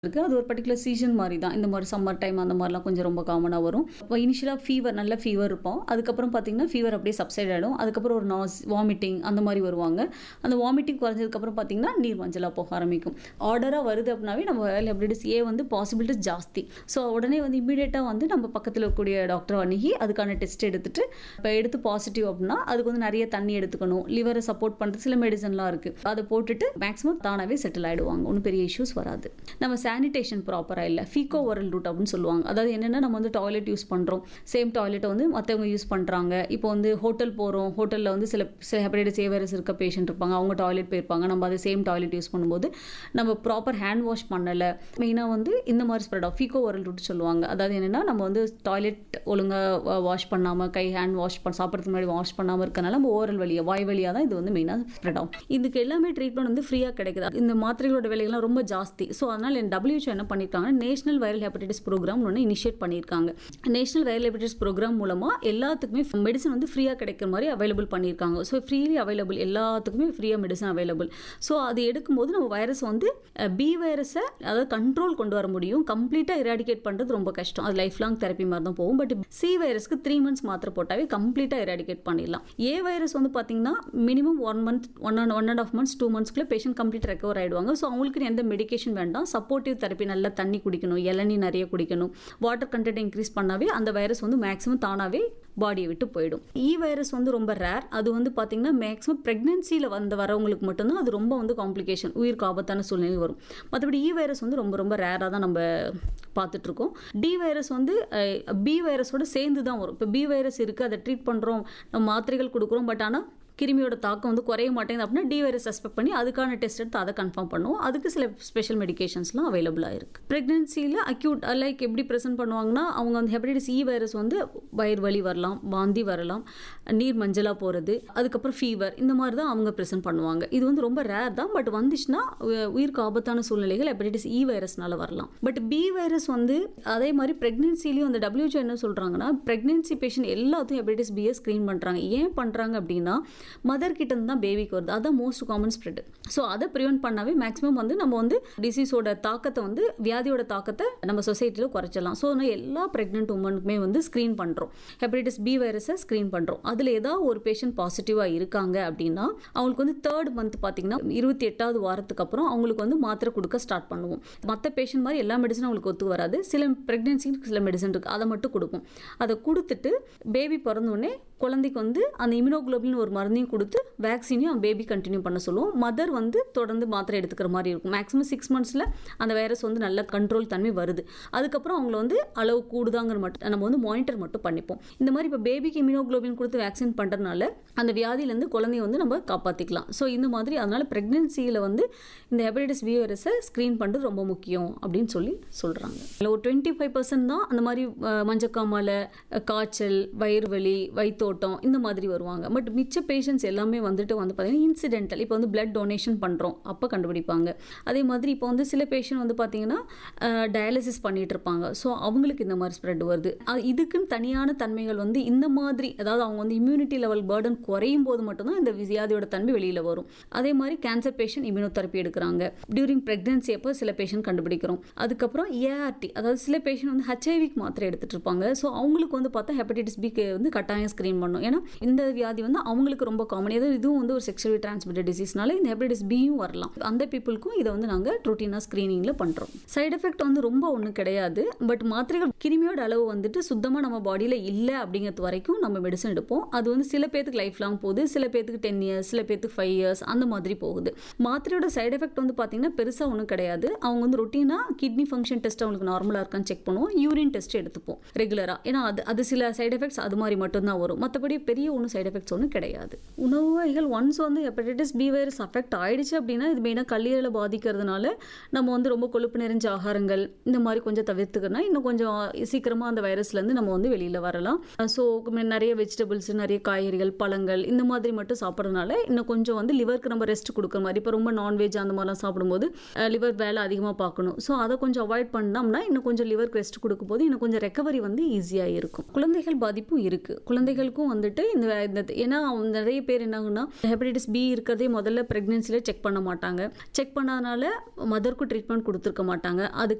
இருக்கு அது ஒரு பர்டிகுலர் சீசன் மாதிரி தான் இந்த மாதிரி சம்மர் டைம் அந்த மாதிரிலாம் கொஞ்சம் ரொம்ப காமனாக வரும் இப்போ இனிஷியலாக ஃபீவர் நல்ல ஃபீவர் இருப்போம் அதுக்கப்புறம் பார்த்தீங்கன்னா ஃபீவர் அப்படியே சப்சைட் ஆகிடும் அதுக்கப்புறம் ஒரு நாஸ் வாமிட்டிங் அந்த மாதிரி வருவாங்க அந்த வாமிட்டிங் குறைஞ்சதுக்கப்புறம் பார்த்தீங்கன்னா நீர் மஞ்சளாக போக ஆரம்பிக்கும் ஆர்டராக வருது அப்படின்னாவே நம்ம ஹெப்டிடிஸ் ஏ வந்து பாசிபிலிட்டிஸ் ஜாஸ்தி ஸோ உடனே வந்து இமீடியட்டாக வந்து நம்ம பக்கத்தில் இருக்கக்கூடிய டாக்டர் அணுகி அதுக்கான டெஸ்ட் எடுத்துட்டு இப்போ எடுத்து பாசிட்டிவ் அப்படின்னா அதுக்கு வந்து நிறைய தண்ணி எடுத்துக்கணும் லிவரை சப்போர்ட் பண்ணுறது சில மெடிசன்லாம் இருக்குது அதை போட்டுட்டு மேக்ஸிமம் தானாகவே செட்டில் ஆகிடுவாங்க ஒன்றும் பெரிய இஷ்யூஸ் வராது நம்ம சானிடேஷன் ப்ராப்பராக இல்லை ஃபீகோ ஓரல் ரூட் அப்படின்னு சொல்லுவாங்க அதாவது என்னென்னா நம்ம வந்து டாய்லெட் யூஸ் பண்ணுறோம் சேம் டாய்லெட்டை வந்து மற்றவங்க யூஸ் பண்ணுறாங்க இப்போ வந்து ஹோட்டல் போகிறோம் ஹோட்டலில் வந்து சில சில ஹெப்படைட்டிஸ் ஏ வைரஸ் இருக்க பேஷண்ட் இருப்பாங்க அவங்க டாய்லெட் போயிருப்பாங்க நம்ம அதை சேம் டாய்லெட் யூஸ் பண்ணும்போது நம்ம ப்ராப்பர் ஹேண்ட் வாஷ் பண்ணலை மெயினாக வந்து இந்த மாதிரி ஸ்ப்ரெட் ஆகும் ஃபீகோ ஓரல் ரூட் சொல்லுவாங்க அதாவது என்னென்னா நம்ம வந்து டாய்லெட் ஒழுங்காக வாஷ் பண்ணாமல் கை ஹேண்ட் வாஷ் பண்ண சாப்பிட்றதுக்கு முன்னாடி வாஷ் பண்ணாமல் இருக்கனால நம்ம ஓரல் வழியாக வாய் வழியாக தான் இது வந்து மெயினாக ஸ்ப்ரெட் ஆகும் இதுக்கு எல்லாமே ட்ரீட்மெண்ட் வந்து ஃப்ரீயாக கிடைக்குது இந்த மாத்திரைகளோட விலைகள்லாம் ரொம்ப ஜாஸ்தி ஸோ அதனால் என் டபிள்யூஹெச்ஓ என்ன பண்ணியிருக்காங்கன்னா நேஷனல் வைரல் ஹெப்படைட்டிஸ் ப்ரோக்ராம் ஒன்று இனிஷியேட் பண்ணியிருக்காங்க நேஷனல் வைரல் ஹெப்படைட்டிஸ் ப்ரோக்ராம் மூலமாக எல்லாத்துக்குமே மெடிசன் வந்து ஃப்ரீயாக கிடைக்கிற மாதிரி அவைலபிள் பண்ணியிருக்காங்க ஸோ ஃப்ரீலி அவைலபிள் எல்லாத்துக்குமே ஃப்ரீயாக மெடிசன் அவைலபிள் ஸோ அது எடுக்கும்போது நம்ம வைரஸ் வந்து பி வைரஸை அதாவது கண்ட்ரோல் கொண்டு வர முடியும் கம்ப்ளீட்டாக இராடிகேட் பண்ணுறது ரொம்ப கஷ்டம் அது லைஃப் லாங் தெரப்பி மாதிரி தான் போகும் பட் சி வைரஸ்க்கு த்ரீ மந்த்ஸ் மாத்திரை போட்டாவே கம்ப்ளீட்டாக இராடிகேட் பண்ணிடலாம் ஏ வைரஸ் வந்து பார்த்தீங்கன்னா minimum one month one and one and half months two மந்த்ஸ்க்குள்ளே பேஷண்ட் கம்ப்ளீட் ரெக்கவர் ஆயிடுவாங்க ஸோ அவங்களுக்கு எந்த மெடிகேஷன் வேண்டாம் சப்போர்ட்டிவ் தெரப்பி நல்லா தண்ணி குடிக்கணும் இளநீ நிறைய குடிக்கணும் வாட்டர் கண்டென்ட் இன்க்ரீஸ் பண்ணாவே அந்த வைரஸ் வந்து மேக்ஸிமம் தானாகவே பாடியை விட்டு போயிடும் இ வைரஸ் வந்து ரொம்ப ரேர் அது வந்து பார்த்தீங்கன்னா மேக்ஸிமம் ப்ரெக்னென்சியில் வந்த வரவங்களுக்கு மட்டும்தான் அது ரொம்ப வந்து காம்ப்ளிகேஷன் உயிருக்கு ஆபத்தான சூழ்நிலை வரும் மற்றபடி இ வைரஸ் வந்து ரொம்ப ரொம்ப ரேராக தான் நம்ம பார்த்துட்ருக்கோம் டி வைரஸ் வந்து பி வைரஸோட சேர்ந்து தான் வரும் இப்போ பி வைரஸ் இருக்குது அதை ட்ரீட் பண்ணுறோம் நம்ம மாத்திரைகள் கொடுக்குறோம் பட் ஆனால் கிருமியோட தாக்கம் வந்து குறைய மாட்டேங்குது அப்படின்னா டி வைரஸ் சஸ்பெக்ட் பண்ணி அதுக்கான டெஸ்ட் எடுத்து அதை கன்ஃபார்ம் பண்ணுவோம் அதுக்கு சில ஸ்பெஷல் மெடிகேஷன்ஸ்லாம் அவைலபிளாக இருக்குது ப்ரெக்னென்சியில் அக்யூட் லைக் எப்படி ப்ரெசென்ட் பண்ணுவாங்கன்னா அவங்க அந்த ஹெப்படைட்டிஸ் இ வைரஸ் வந்து வயிறு வலி வரலாம் வாந்தி வரலாம் நீர் மஞ்சளாக போகிறது அதுக்கப்புறம் ஃபீவர் இந்த மாதிரி தான் அவங்க ப்ரெசென்ட் பண்ணுவாங்க இது வந்து ரொம்ப ரேர் தான் பட் வந்துச்சுன்னா உயிருக்கு ஆபத்தான சூழ்நிலைகள் ஹெப்படைட்டிஸ் இ வைரஸ்னால வரலாம் பட் பி வைரஸ் வந்து அதே மாதிரி ப்ரெக்னென்சிலையும் அந்த டபிள்யூஹெச்ஓ என்ன சொல்கிறாங்கன்னா ப்ரெக்னென்சி பேஷண்ட் எல்லாத்தையும் ஹெப்படைட்டிஸ் பியை ஸ்க்ரீன் பண்ணுறாங்க ஏன் பண்ணுறாங்க அப்படின்னா மதர் கிட்ட இருந்து தான் பேபிக்கு வருது அதுதான் மோஸ்ட் காமன் ஸ்ப்ரெட் ஸோ அதை ப்ரிவென்ட் பண்ணாவே மேக்ஸிமம் வந்து நம்ம வந்து டிசீஸோட தாக்கத்தை வந்து வியாதியோட தாக்கத்தை நம்ம சொசைட்டியில் குறைச்சிடலாம் ஸோ நான் எல்லா ப்ரெக்னென்ட் உமனுக்குமே வந்து ஸ்க்ரீன் பண்ணுறோம் ஹெப்படைட்டிஸ் பி வைரஸை ஸ்க்ரீன் பண்ணுறோம் அதில் ஏதாவது ஒரு பேஷண்ட் பாசிட்டிவாக இருக்காங்க அப்படின்னா அவங்களுக்கு வந்து தேர்ட் மந்த் பார்த்தீங்கன்னா இருபத்தி எட்டாவது வாரத்துக்கு அப்புறம் அவங்களுக்கு வந்து மாத்திரை கொடுக்க ஸ்டார்ட் பண்ணுவோம் மற்ற பேஷண்ட் மாதிரி எல்லா மெடிசனும் அவங்களுக்கு ஒத்து வராது சில ப்ரெக்னென்சிக்கு சில மெடிசன் இருக்குது அதை மட்டும் கொடுப்போம் அதை கொடுத்துட்டு பேபி பிறந்தோடனே குழந்தைக்கு வந்து அந்த இம்யூனோகுளோபின் ஒரு மருந்தையும் கொடுத்து வேக்சினையும் பேபி கண்டினியூ பண்ண சொல்லுவோம் மதர் வந்து தொடர்ந்து மாத்திரை எடுத்துக்கிற மாதிரி இருக்கும் மேக்ஸிமம் சிக்ஸ் மந்த்ஸில் அந்த வைரஸ் வந்து நல்ல கண்ட்ரோல் தன்மை வருது அதுக்கப்புறம் அவங்கள வந்து அளவு கூடுதாங்கிற மட்டும் நம்ம வந்து மானிட்டர் மட்டும் பண்ணிப்போம் இந்த மாதிரி இப்போ பேபிக்கு இம்யூனோகுளோபின் கொடுத்து வேக்சின் பண்ணுறதுனால அந்த வியாதியிலேருந்து குழந்தைய வந்து நம்ம காப்பாற்றிக்கலாம் ஸோ இந்த மாதிரி அதனால் ப்ரெக்னென்சியில் வந்து இந்த ஹெப்படைட்டிஸ் பி வைரஸை ஸ்க்ரீன் பண்ணுறது ரொம்ப முக்கியம் அப்படின்னு சொல்லி சொல்கிறாங்க இல்லை ஒரு டுவெண்ட்டி ஃபைவ் பர்சன்ட் தான் அந்த மாதிரி மஞ்சக்காமலை காய்ச்சல் வயிறு வலி வயிற்றோட்டம் இந்த மாதிரி வருவாங்க பட் மிச்ச பேஷண்ட்ஸ் எல்லாமே வந்துட்டு வந்து பார்த்தீங்கன்னா இன்சிடென்டல் இப்போ வந்து பிளட் டொனேஷன் பண்ணுறோம் அப்போ கண்டுபிடிப்பாங்க அதே மாதிரி இப்போ வந்து சில பேஷண்ட் வந்து பார்த்தீங்கன்னா டயாலிசிஸ் பண்ணிட்டு இருப்பாங்க ஸோ அவங்களுக்கு இந்த மாதிரி ஸ்ப்ரெட் வருது இதுக்குன்னு தனியான தன்மைகள் வந்து இந்த மாதிரி அதாவது அவங்க வந்து இம்யூனிட்டி லெவல் பேர்டன் குறையும் போது மட்டும்தான் இந்த வியாதியோட தன்மை வெளியில் வரும் அதே மாதிரி கேன்சர் பேஷண்ட் இம்யூனோதெரப்பி எடுக்கிறாங்க டியூரிங் ப்ரெக்னன்சி அப்போ சில பேஷண்ட் கண்டுபிடிக்கிறோம் அதுக்கப்புறம் ஏஆர்டி அதாவது சில பேஷண்ட் வந்து ஹெச்ஐவிக்கு மாத்திரை எடுத்துட்டு இருப்பாங்க ஸோ அவங்களுக்கு வந்து பார்த்தா ஹெப்படைட்டிஸ் பிக்கு வந்து கட்டாயம் ஸ்க்ரீன் பண்ணும் ஏன்னா இந்த வியாதி வந்து அவங்களுக்கு ரொம்ப காமன் ஏதோ இதுவும் வந்து ஒரு செக்ஷுவலி டிரான்ஸ்மிட்டட் டிசீஸ்னால இந்த ஹெப்படைட்டிஸ் பியும் வரலாம் அந்த பீப்புளுக்கும் இதை வந்து நாங்கள் ருட்டீனாக ஸ்க்ரீனிங்கில் பண்ணுறோம் சைடு எஃபெக்ட் வந்து ரொம்ப ஒன்றும் கிடையாது பட் மாத்திரைகள் கிருமியோட அளவு வந்துட்டு சுத்தமாக நம்ம பாடியில் இல்லை அப்படிங்கிறது வரைக்கும் நம்ம மெடிசன் எடுப்போம் அது வந்து சில பேத்துக்கு லைஃப் லாங் போகுது சில பேத்துக்கு டென் இயர்ஸ் சில பேத்துக்கு ஃபைவ் இயர்ஸ் அந்த மாதிரி போகுது மாத்திரையோட சைடு எஃபெக்ட் வந்து பார்த்தீங்கன்னா பெருசாக ஒன்றும் கிடையாது அவங்க வந்து ரொட்டீனாக கிட்னி ஃபங்க்ஷன் டெஸ்ட் அவங்களுக்கு நார்மலாக இருக்கான்னு செக் பண்ணுவோம் யூரின் டெஸ்ட் எடுத்துப்போம் ரெகுலராக ஏன்னா அது அது சில சைடு எஃபெக்ட்ஸ் அது மாதிரி மட்டும்தான் வரும் மற்றபடி பெரிய ஒன்றும் சைடு எஃபெக்ட்ஸ் ஒன்றும் கிடையாது உணவு வகைகள் ஒன்ஸ் வந்து ஹெப்படைட்டிஸ் பி வைரஸ் அஃபெக்ட் ஆயிடுச்சு அப்படின்னா இது மெயினாக கல்லீரலை பாதிக்கிறதுனால நம்ம வந்து ரொம்ப கொழுப்பு நிறைஞ்ச ஆகாரங்கள் இந்த மாதிரி கொஞ்சம் தவிர்த்துக்கணும் இன்னும் கொஞ்சம் சீக்கிரமாக அந்த வைரஸ்லேருந்து நம்ம வந்து வெளியில் வரலாம் ஸோ நிறைய வெஜிடபிள்ஸ் நிறைய காய்கறிகள் பழங்கள் இந்த மாதிரி மட்டும் சாப்பிட்றதுனால இன்னும் கொஞ்சம் வந்து லிவருக்கு நம்ம ரெஸ்ட் கொடுக்குற மாதிரி இப்போ ரொம்ப நான்வெஜ் அந்த மாதிரிலாம் சாப்பிடும்போது லிவர் வேலை அதிகமாக பார்க்கணும் ஸோ அதை கொஞ்சம் அவாய்ட் பண்ணோம்னா இன்னும் கொஞ்சம் லிவருக்கு ரெஸ்ட் கொடுக்கும்போது இன்னும் கொஞ்சம் ரெக்கவரி வந்து ஈஸியாக இருக்கும் குழந்தைகள் பாதிப்பும் இருக்குது குழந்தைகளுக்கும் வந்துட்டு இந்த ஏன்னா நிறைய நிறைய பேர் என்னாகுன்னா ஹெப்படைட்டிஸ் பி இருக்கிறதே முதல்ல ப்ரெக்னென்சியில் செக் பண்ண மாட்டாங்க செக் பண்ணாதனால மதருக்கும் ட்ரீட்மெண்ட் கொடுத்துருக்க மாட்டாங்க அதுக்கு